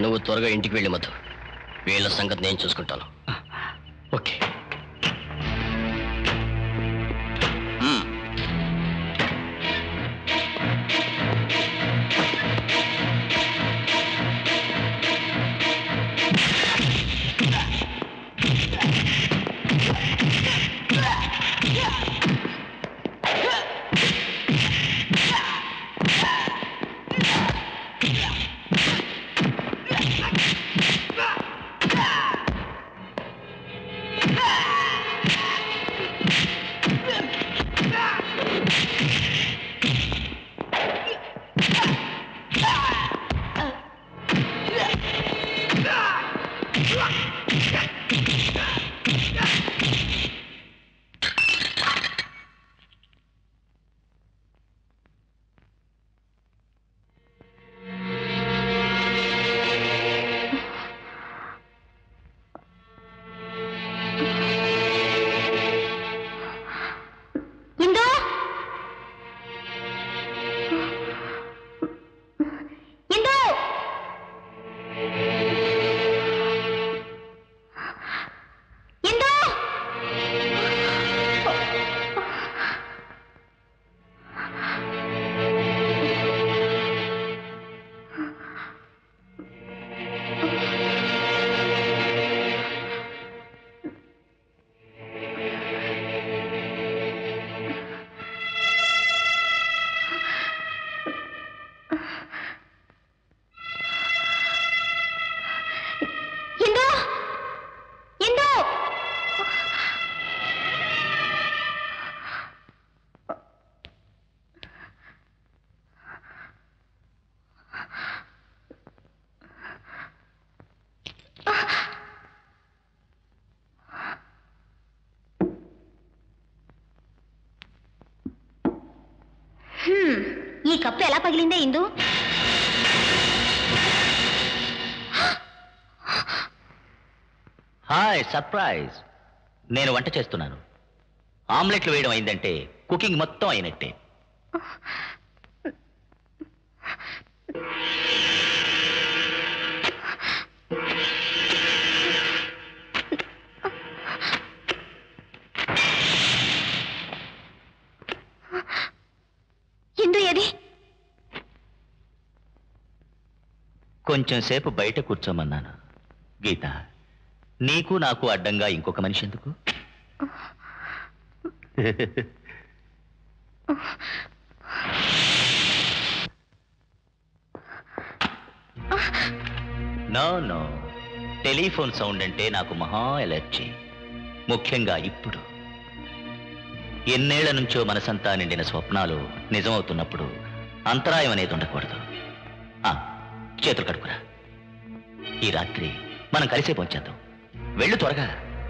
నువ్వు త్వరగా ఇంటికి వెళ్ళి మధు వీళ్ళ సంగతి నేను చూసుకుంటాను ఓకే మ్మ్. ఇందు ఇందు ఇందు ఇందు ఇందు హ్మ్, ఈ కప్పు ఎలా పగిలిందే ఇందు హాయ్ సర్ప్రైజ్ నేను వంట చేస్తున్నాను ఆమ్లెట్లు వేయడం అయిందంటే కుకింగ్ మొత్తం అయినట్టే ఇందు ఏది కొంచెం సేపు బయట కూర్చోమన్నాను గీత నీకు నాకు అడ్డంగా ఇంకొక మనిషి ఎందుకు నో నో టెలిఫోన్ సౌండ్ అంటే నాకు మహా ఎలర్జీ ముఖ్యంగా ఇప్పుడు ఎన్నేళ్ల నుంచో మనసంతా నిండిన స్వప్నాలు నిజమవుతున్నప్పుడు అంతరాయం అనేది ఉండకూడదు ఆ, చేతులు కడుకురా ఈ రాత్రి మనం కలిసే పొంచేద్దాం వెళ్ళు త్వరగా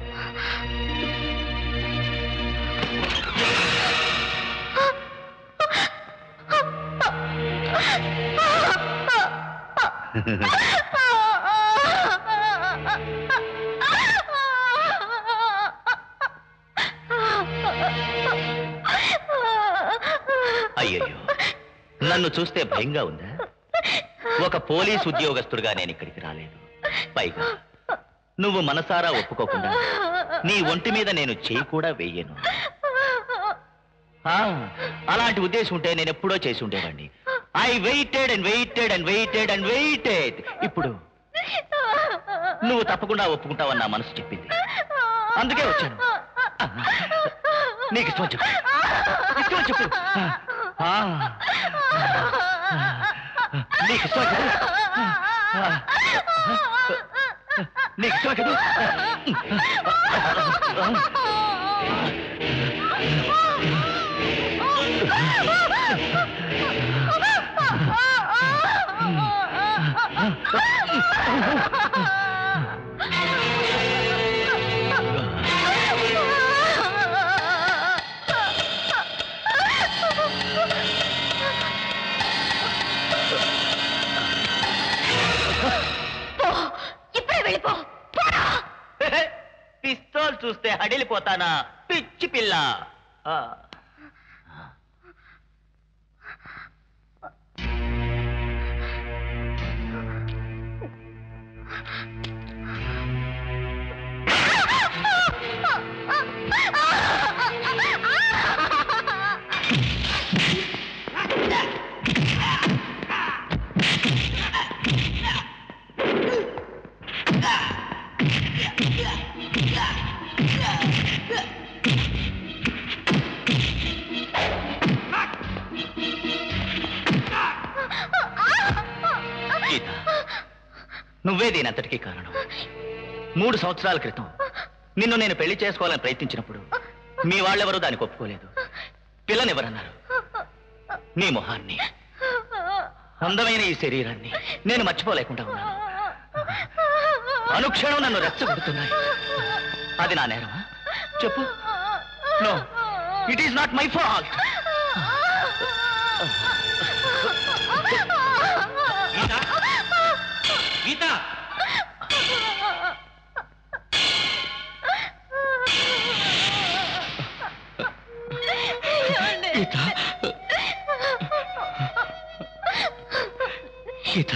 అయ్యయ్యో నన్ను చూస్తే భయంగా ఉందా ఒక పోలీస్ ఉద్యోగస్తుడుగా నేను ఇక్కడికి రాలేదు పైగా నువ్వు మనసారా ఒప్పుకోకుండా నీ ఒంటి మీద నేను చేయి కూడా వేయను ఆ, అలాంటి ఉద్దేశం ఉంటే నేను ఎప్పుడో చేసి ఉండేవాడిని I waited and waited and waited and waited ఇప్పుడు నువ్వు తప్పకుండా ఒప్పుకుంటావని నా మనసు చెప్పింది అందుకే వచ్చాను ఆ, నీకు ఇష్టం చెప్పు ఇష్టం చెప్పు ఆ, నీకు ఇష్టం చెప్పు ఆ, నీకు ఇష్టం చెప్పు పో ఇప్పుడే వెళ్ళిపో పోరా పిస్తోల్ చూస్తే హడిలిపోతానా పిచ్చి పిల్ల ఆ. నువ్వే దీని అంతటికీ కారణం మూడు సంవత్సరాల క్రితం నిన్ను నేను పెళ్లి చేసుకోవాలని ప్రయత్నించినప్పుడు మీ వాళ్ళెవరూ దానికి ఒప్పుకోలేదు పిల్లనివ్వరన్నారు నీ మొహాన్ని అందమైన ఈ శరీరాన్ని నేను మర్చిపోలేకుండా ఉన్నాను అనుక్షణం నన్ను రెచ్చగొడుతున్నాయి అది నా నేరమా చెప్పు no it is not my fault Geetha Geetha Geetha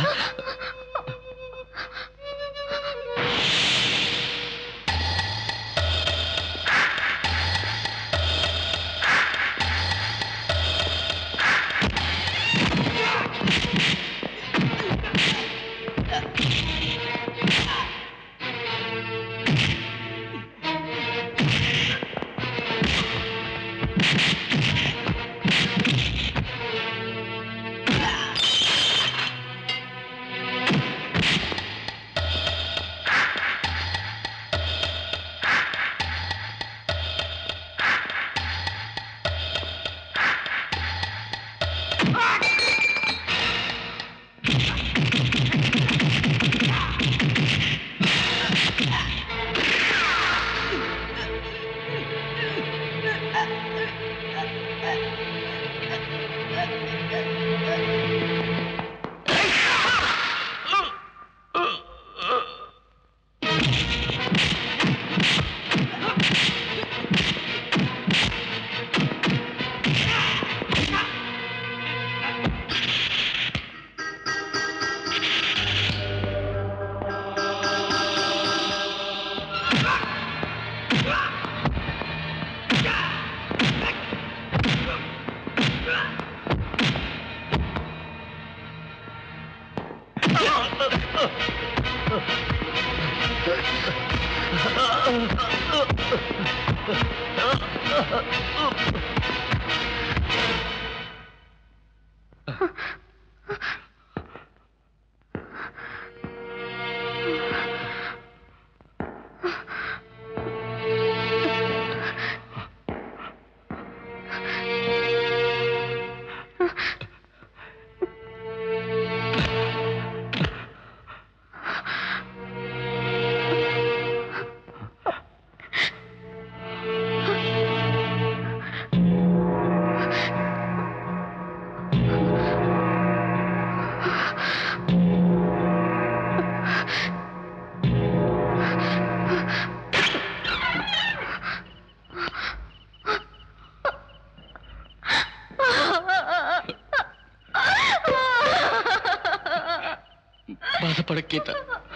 బాధపడ గీత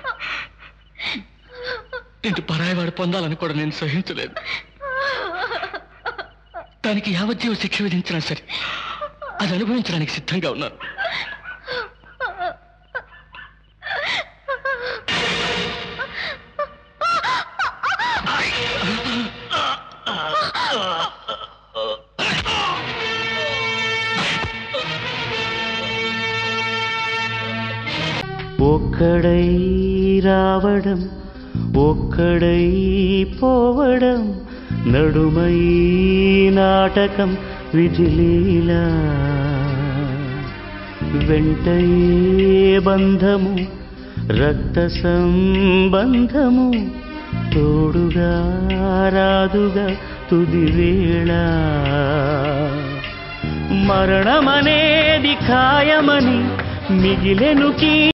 నేను పరాయివాడు పొందాలని కూడా నేను సహించలేదు దానికి యావజ్జీవ శిక్ష విధించినా సరే అది అనుభవించడానికి సిద్ధంగా ఉన్నాను ఒక్కడై రావడం ఒక్కడై పోవడం నడుమై నాటకం విజిలీలా వెంటయే బంధము రక్త సంబంధము తోడుగా రాదుగా తుది వేళ మరణమనేది ఖాయమని మిగిలెను కీ